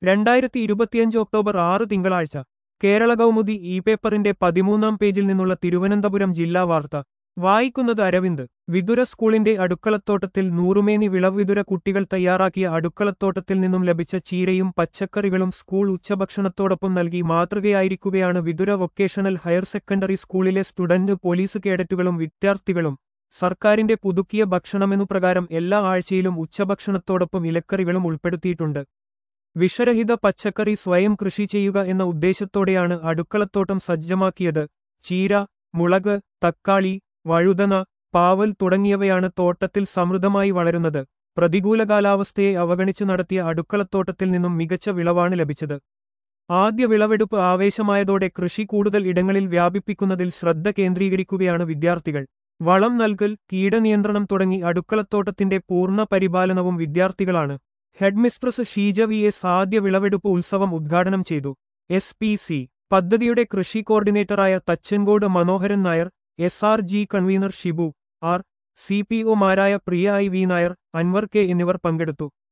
രണ്ടായിരത്തി ഇരുപത്തിയഞ്ച് ഒക്ടോബർ ആറ് തിങ്കളാഴ്ച കേരള കൗമുദി ഇ പേപ്പറിന്റെ പതിമൂന്നാം പേജിൽ നിന്നുള്ള തിരുവനന്തപുരം ജില്ലാ വാർത്ത വായിക്കുന്നത് അരവിന്ദ് വിതുര സ്കൂളിന്റെ അടുക്കളത്തോട്ടത്തിൽ നൂറുമേനി വിളവിതുര കുട്ടികൾ തയ്യാറാക്കിയ അടുക്കളത്തോട്ടത്തിൽ നിന്നും ലഭിച്ച ചീരയും പച്ചക്കറികളും സ്കൂൾ ഉച്ചഭക്ഷണത്തോടൊപ്പം നൽകി മാതൃകയായിരിക്കുകയാണ് വിതുര വൊക്കേഷണൽ ഹയർ സെക്കൻഡറി സ്കൂളിലെ സ്റ്റുഡന്റ് പോലീസ് കേഡറ്റുകളും വിദ്യാർത്ഥികളും സർക്കാരിന്റെ പുതുക്കിയ ഭക്ഷണമെന്നു പ്രകാരം എല്ലാ ആഴ്ചയിലും ഉച്ചഭക്ഷണത്തോടൊപ്പം ഇലക്കറികളും ഉൾപ്പെടുത്തിയിട്ടുണ്ട് വിഷരഹിത പച്ചക്കറി സ്വയം കൃഷി ചെയ്യുക എന്ന ഉദ്ദേശത്തോടെയാണ് അടുക്കളത്തോട്ടം സജ്ജമാക്കിയത് ചീര മുളക് തക്കാളി വഴുതന പാവൽ തുടങ്ങിയവയാണ് തോട്ടത്തിൽ സമൃദ്ധമായി വളരുന്നത് പ്രതികൂല കാലാവസ്ഥയെ അവഗണിച്ചു നടത്തിയ അടുക്കളത്തോട്ടത്തിൽ നിന്നും മികച്ച വിളവാണ് ലഭിച്ചത് ആദ്യ വിളവെടുപ്പ് ആവേശമായതോടെ കൃഷി കൂടുതൽ ഇടങ്ങളിൽ വ്യാപിപ്പിക്കുന്നതിൽ ശ്രദ്ധ കേന്ദ്രീകരിക്കുകയാണ് വിദ്യാർത്ഥികൾ വളം നൽകൽ കീടനിയന്ത്രണം തുടങ്ങി അടുക്കളത്തോട്ടത്തിന്റെ പൂർണ്ണ പരിപാലനവും വിദ്യാർത്ഥികളാണ് ഹെഡ്മിസ്ട്രസ് ഷീജ വി എസ് ആദ്യ വിളവെടുപ്പ് ഉത്സവം ഉദ്ഘാടനം ചെയ്തു എസ് പി സി പദ്ധതിയുടെ കൃഷി കോർഡിനേറ്ററായ Thachankode Manoharan Nair S R G convener Shibu R C P ഒമാരായ Priya I V Nair Anwar K എന്നിവർ പങ്കെടുത്തു